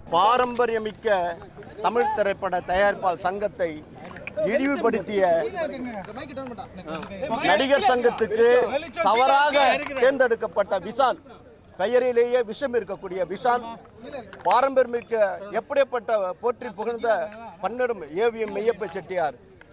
பாரம்பரியமிக்க தமிழ் திரைப்பட தயாரிப்பாளர் சங்கத்தை இழிவுபடுத்திய நடிகர் சங்கத்துக்கு தவறாக தேர்ந்தெடுக்கப்பட்ட விஷால் பெயரிலேயே விஷம் இருக்கக்கூடிய விஷால் பாரம்பரியமிக்க எப்படிப்பட்ட போற்றி புகழ்ந்த பன்னரும் ஏவிஎம் மெய்யப்ப செட்டியார்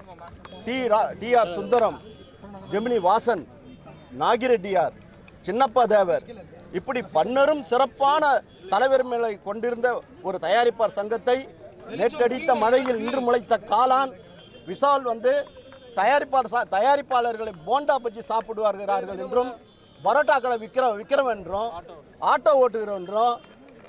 டி ரா- டி ஆர் சுந்தரம் ஜெமினி வாசன் நாகிரெட்டியார் சின்னப்பா தேவர் இப்படி பன்னரும் சிறப்பான தலைவர்களை கொண்டிருந்த ஒரு தயாரிப்பார் சங்கத்தை நேற்றடித்த மழையில் இன்று முளைத்த காளான் விஷால் வந்து தயாரிப்பாளர் சா- தயாரிப்பாளர்களை போண்டா பஜ்ஜி சாப்பிடுவார்கள் என்றும் பரோட்டாக்களை விற்கிற விற்கிறோம் என்றும் ஆட்டோ ஓட்டுகிறோம் என்றும்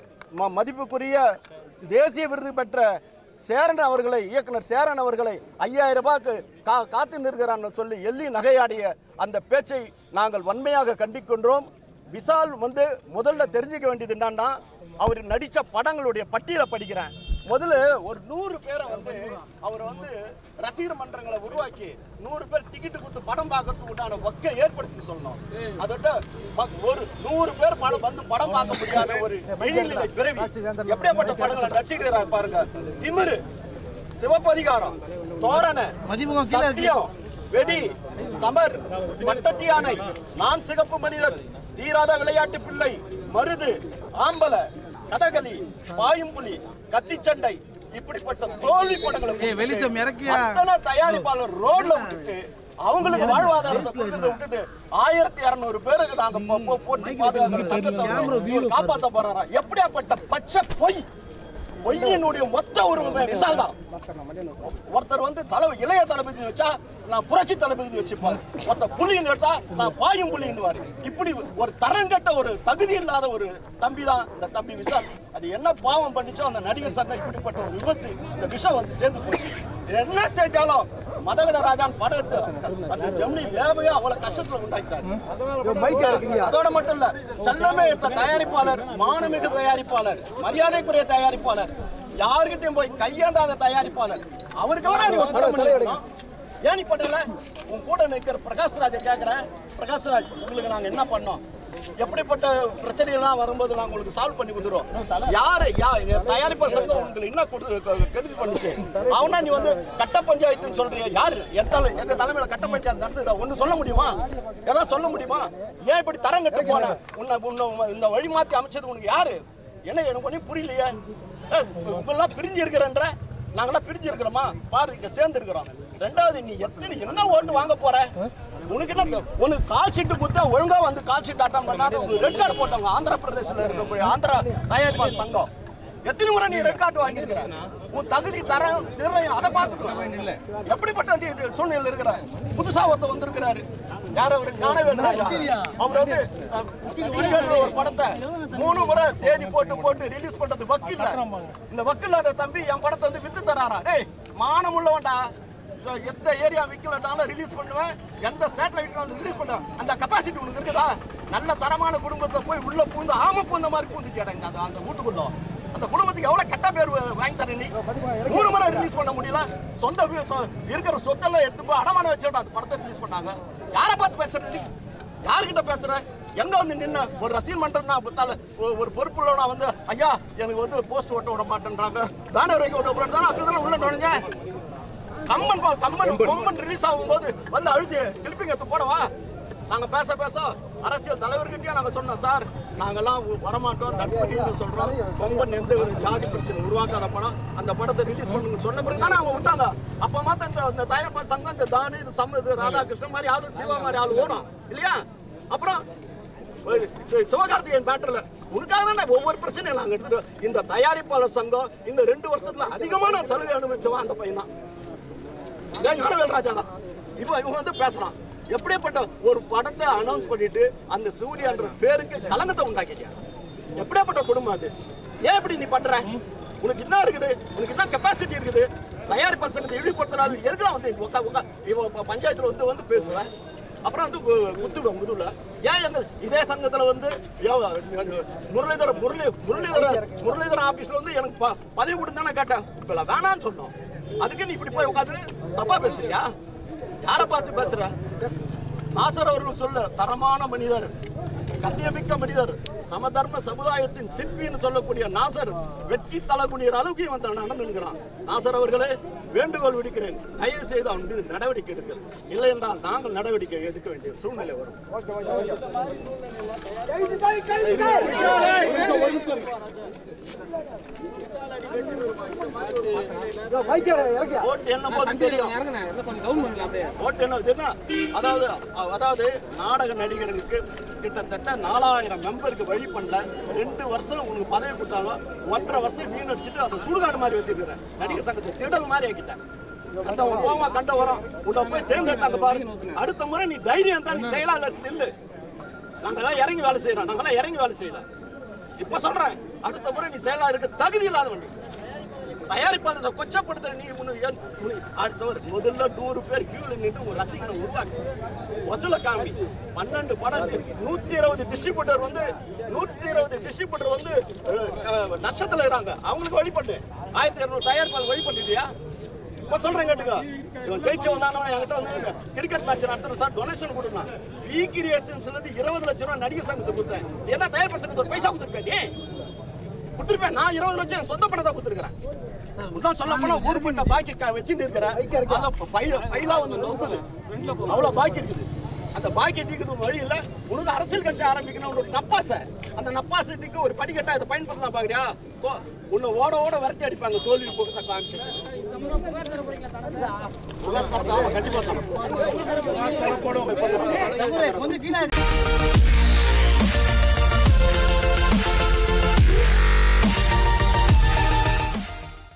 ம- மதிப்புக்குரிய தேசிய விருது பெற்ற சேரன் அவர்களை இயக்குனர் சேரன் அவர்களை ஐயாயிரம் ரூபாய்க்கு கா காத்து நிற்கிறான்னு சொல்லி எள்ளி நகையாடிய அந்த பேச்சை நாங்கள் வன்மையாக கண்டிக்கின்றோம் விஷால் வந்து முதல்ல தெரிஞ்சுக்க வேண்டியது என்னன்னா அவர் நடித்த படங்களுடைய பட்டியலை படிக்கிறேன் முதல்ல ஒரு நூறு பேரை வந்து அவர் வந்து ரசிகர் மன்றங்களை உருவாக்கி நூறு பேர் டிக்கெட்டு கொடுத்து படம் பார்க்கறதுக்கு உண்டான வக்கை ஏற்படுத்தி சொல்லணும் அதோட ப- ஒரு நூறு பேர் படம் வந்து படம் பார்க்க முடியாத ஒரு இழிநிலை பிறவி எப்படியாப்பட்ட படங்களை நடிச்சுக்கிறார் பாருங்க திமிரு சிவப்பதிகாரம் தோரண மதிமுகம் கீழே இருக்கு. சத்தியம் வெடி சமர் பட்டத்து யானை நான் சிகப்பு மனிதர் தீராத விளையாட்டு பிள்ளை மருது ஆம்பல கதகளி பாயும்புலி கத்திச்சண்டை இப்படிப்பட்ட தோல்வி படங்களை ஏய், வெளிச்சம் கொடுத்துட்டு இறக்கியா? அத்தனை தயாரிப்பாளர் ரோட்ல விட்டுட்டு அவங்களுக்கு வாழ்வாதாரத்தை கொடுக்கறத விட்டுட்டு ஆயிரத்தி இருநூறு பேருக்கு நாங்க போ- போ- போட்டு பாதுகாக்கிற சங்கத்தை வந்து இவர் காப்பாத்த போறாரா எப்படியாப்பட்ட பச்சை பொய் பொய்யினுடைய மொத்த உருவமே விசால் தான் ஒருத்தர் வந்து தலை இளைய தளபதி வச்சா நான் புரட்சி தளபதி வச்சுப்பேன் ஒருத்தர் புலின்னு எடுத்தா நான் பாயும் புலின்னுவாரு இப்படி ஒரு தரங்கட்ட ஒரு தகுதி இல்லாத ஒரு தம்பி தான் இந்த தம்பி விஷால் அது என்ன பாவம் பண்ணிச்சோ அந்த நடிகர் சங்கம் இப்படிப்பட்ட ஒரு விபத்து இந்த விஷம் வந்து சேர்ந்து போச்சு என்ன செஞ்சாலும் மதகத ராஜான் படம் எடுத்து அந்த ஜெமினி லேவையே அவ்வளவு கஷ்டத்துல உண்டாக்கிட்டாரு அதோட மட்டும் இல்ல செல்லமே எடுத்த தயாரிப்பாளர் மானமிகு தயாரிப்பாளர் மரியாதைக்குரிய தயாரிப்பாளர் யாருக்கிட்டையும் போய் கையேந்தாத தயாரிப்பாளர் அவருக்கெல்லாம் நீ ஒரு படம் பண்ணிருக்கணும் ஏன் நீ பண்ணல உன் கூட நிற்கிற பிரகாஷ்ராஜை கேட்குறேன் பிரகாஷ்ராஜ் உங்களுக்கு நாங்க என்ன பண்ணோம் எப்படிப்பட்ட பிரச்சனைகள்லாம் வரும்போது நாங்க உங்களுக்கு சால்வ் பண்ணி கொடுத்துருவோம் யாரு யா எங்க தயாரிப்பாளர் சங்கம் உங்களுக்கு என்ன கொடு- கொ- கெடுதி பண்ணுச்சு அவனா நீ வந்து கட்ட பஞ்சாயத்துன்னு சொல்றிய யாரு என் தலை எங்க தலைமையில கட்ட பஞ்சாயத்து நடந்ததா ஒண்ணு சொல்ல முடியுமா ஏதாவது சொல்ல முடியுமா ஏன் இப்படி தரம் கட்டு போன உன்னை உன்னை இந்த வழி மாத்தி அமைச்சது உனக்கு யாரு என்ன எனக்கு ஒன்றும் புரியலையே ஏய், இப்பெல்லாம் பிரிஞ்சு இருக்கிறன்ற நாங்களாம் பிரிஞ்சு இருக்கிறோமா பாரு இங்க சேர்ந்து இருக்கிறோம் ரெண்டாவது நீ எத்தனை என்ன ஓட்டு வாங்க போற உனக்கு என்ன இந்த- உனக்கு கால் ஷீட்டு கொடுத்தா ஒழுங்கா வந்து கால் ஷீட் அட்டம் பண்ணாத ரெட் கார்டு போட்டவங்க ஆந்திர பிரதேசத்துல இருக்கக்கூடிய ஆந்திரா தயாரிப்பாளர் சங்கம் எத்தனை முறை நீ ரெட் கார்டு வாங்கியிருக்கிற உன் தகுதி தரம் நிர்ணயம் அதை பார்த்துக்கோ எப்படிப்பட்ட நீ இது சூழ்நிலை இருக்கிற புதுசா ஒருத்தர் வந்திருக்கிறாரு யார் அவர் ஞானவேல் ராஜா அவர் வந்து அஹ், சிங்கர்னு ஒரு படத்தை மூணு முறை தேதி போட்டு போட்டு ரிலீஸ் பண்றது வக்கில்ல இந்த வக்கில்லாத தம்பி என் படத்தை வந்து வித்து தராரா டேய் மானம் உள்ளவன்டா So, எந்த ஏரியா விற்கலட்டாலும் ரிலீஸ் பண்ணுவேன் எந்த சேட்டலைட்னாலும் ரிலீஸ் பண்ணுவேன் அந்த கெப்பாசிட்டி உனக்கு இருக்குதா நல்ல தரமான குடும்பத்தை போய் உள்ள பூந்து ஆம பூந்த மாதிரி பூந்துட்டியாடா இங்க அந்த அந்த வீட்டுக்குள்ள அந்த குடும்பத்துக்கு எவ்வளவு கெட்ட பேர் வ- வாங்கி தர நீ மூணு முறை ரிலீஸ் பண்ண முடியல சொந்த வீ- சொ- இருக்கிற சொத்தெல்லாம் எடுத்து போய் அடமான வச்சுட்டு அந்த படத்தை ரிலீஸ் பண்ணாங்க யாரை பார்த்து பேசுற நீ யார்கிட்ட பேசுற எங்க வந்து நின்ன ஒரு ரசிகர் மன்றம் நான் புத்தால ஒ- ஒரு பொறுப்புள்ளவனா வந்து ஐயா எனக்கு வந்து போஸ்ட் ஓட்ட விட மாட்டேன்றாங்க பேனர் வைக்க விட மாட்டேன் அப்படிதான் உள்ள நுழைஞ்சேன் கம்மன் பா- கம்மன் கொம்மன் ரிலீஸ் ஆகும்போது வந்து அழுது கிளிப்பிங் எடுத்து போடவா நாங்க பேச பேச அரசியல் தலைவர்கிட்டயே நாங்க சொன்னோம் சார் நாங்கெல்லாம் வ- வரமாட்டோம் நட்பு சொல்றோம் கொம்பன் எந்த ஒரு ஜாதி பிரச்சனை உருவாக்காத படம் அந்த படத்தை ரிலீஸ் பண்ணுங்க சொன்ன பிறகு தானே அவங்க விட்டாங்க அப்ப மாத்த இந்த இந்த தயாரிப்பாளர் சங்கம் இந்த தானி இது சம்ம இது ராதாகிருஷ்ணன் மாதிரி ஆளு சிவா மாதிரி ஆளு ஓடும் இல்லையா அப்புறம் ஒரு சி- சிவகார்த்திகேயன் பேட்டர்ல உனக்காக தானே ஒவ்வொரு பிரச்சனையும் நாங்க எடுத்துட்டு இந்த தயாரிப்பாளர் சங்கம் இந்த ரெண்டு வருஷத்துல அதிகமான சலுகை அனுபவிச்சவன் அந்த பையன் தான் இதான் ஞானவேல் ராஜா தான் இப்போ இவங்க வந்து பேசுறான் எப்படிப்பட்ட ஒரு படத்தை அனௌன்ஸ் பண்ணிட்டு அந்த சூர்யான்ற பேருக்கு கலங்கத்தை உண்டாக்கிட்டியா எப்படியாப்பட்ட குடும்பம் அது ஏன் இப்படி நீ பண்ற உனக்கு என்ன இருக்குது உனக்கு என்ன கெப்பாசிட்டி இருக்குது தயாரிப்பாளர் சங்கத்தை இழிவுபடுத்தினாலும் எதுக்குலாம் வந்து உட்கா உட்கா இவன் இப்ப பஞ்சாயத்துல வந்து வந்து பேசுவேன் அப்புறம் வந்து கு- குத்துவேன் முதுகுல ஏன் எங்க இதே சங்கத்துல வந்து யோ- முரளிதர முரளி முரளிதர முரளிதர ஆபீஸ்ல வந்து எனக்கு ப- பதவி கொடுத்தானே கேட்டேன் இப்ப நான் வேணான்னு சொன்னோம் அதுக்கு நீ இப்படி போய் உட்காந்து தப்பா பேசுறியா யாரை பார்த்து பேசுற நாசர் அவர்கள் சொல்ல தரமான மனிதர் கண்ணியமிக்க மனிதர் சமதர்ம சமுதாயத்தின் சிற்பின்னு சொல்லக்கூடிய நாசர் வெட்டி தலகுனியர் அளவுக்கு இவன் தான் நடந்துக்கிறான் நாசர் அவர்களே வேண்டுகோள் விடுக்கிறேன் தயவு செய்து அவன் மீது நடவடிக்கை எடுங்கள் இல்லை என்றால் நாங்கள் நடவடிக்கை எடுக்க வேண்டிய சூழ்நிலை வரும் ஓட்டு என்ன போது தெரியும் இறங்குண்ணே, எல்லாம் கொஞ்சம் down பண்ணுங்களேன் அப்படியே. ஓட்டு என்ன தெரியுமா? அதாவது அதாவது நாடக நடிகர்களுக்கு கிட்டத்தட்ட நாலாயிரம் மெம்பருக்கு வழி பண்ணல ரெண்டு வருஷம் உனக்கு பதவி கொடுத்தாங்க ஒன்றரை வருஷம் வீணடிச்சுட்டு அதை சுடுகாடு மாதிரி வச்சிருக்கிறேன் நடிகர் சங்கத்தை திடல் மாதிரி ஆக்கிட்டேன் கண்டவன் போவான் கண்ட வரும் உன்னை போய் தேர்ந்தெடுத்தாங்க பாரு அடுத்த முறை நீ தைரியம் தான் நீ செயலாளர் நில்லு நாங்கெல்லாம் இறங்கி வேலை செய்யறோம் நாங்கெல்லாம் இறங்கி வேலை செய்யல இப்ப சொல்றேன் அடுத்த முறை நீ செயலாளருக்கு தகுதி இல்லாத வண்டி தயாரிப்பாளர் கொச்சப்படுத்துற நீ உனக்கு ஏன் உனக்கு அடுத்த ஒரு முதல்ல நூறு பேர் கியூல நின்று ஒரு ரசிகனை உருவாக்கு வசூல காமி பன்னெண்டு படம் நூத்தி இருபது டிஸ்ட்ரிபியூட்டர் வந்து நூத்தி இருபது டிஸ்ட்ரிபியூட்டர் வந்து அஹ், அஹ், நஷ்டத்துல இருக்காங்க அவங்களுக்கு வழிபட்டு ஆயிரத்தி இருநூறு தயாரிப்பாளர் வழி பண்ணிட்டியா இப்ப சொல்றேன் கேட்டுக்க இவன் ஜெயிச்சு வந்தானவன் என்கிட்ட வந்து கிரிக்கெட் மேட்ச் நடத்துற சார் டொனேஷன் கொடுத்தான் வி கிரியேஷன்ஸ்ல இருந்து இருபது லட்சம் ரூபாய் நடிகர் சங்கத்துக்கு கொடுத்தேன் என்ன தயாரிப்பு சங்கத்துக்கு ஒரு பைசா கொடுத்துருப்பேன் நீ கொடுத்துருப்பேன் நான் இருபது லட்சம் என் சொந்த பணத்தை கொடுத்துருக்கிறேன் இன்னும் சொல்ல போனா ஊர் பண்ண பாக்கி க- வச்சுட்டு இருக்கிறேன் அந்த ஃபைல ஃபைலா வந்து நொங்குது அவ்வளவு பாக்கி இருக்குது அந்த பாக்கி தீக்குது ஒரு வழி இல்ல உனக்கு அரசியல் கட்சி ஆரம்பிக்கணும் ஒரு நப்பாசை அந்த நப்பாசத்துக்கு ஒரு படிக்கட்டா இதை பயன்படுத்தலாம் பாக்குறியா தோ- உன்னை ஓட ஓட விரட்டி அடிப்பாங்க தோல்வி போக்கு காமிச்சு புகார் தரத்தா? ஆமா, கண்டிப்பா தரேன். புகார் தரப்போட இப்ப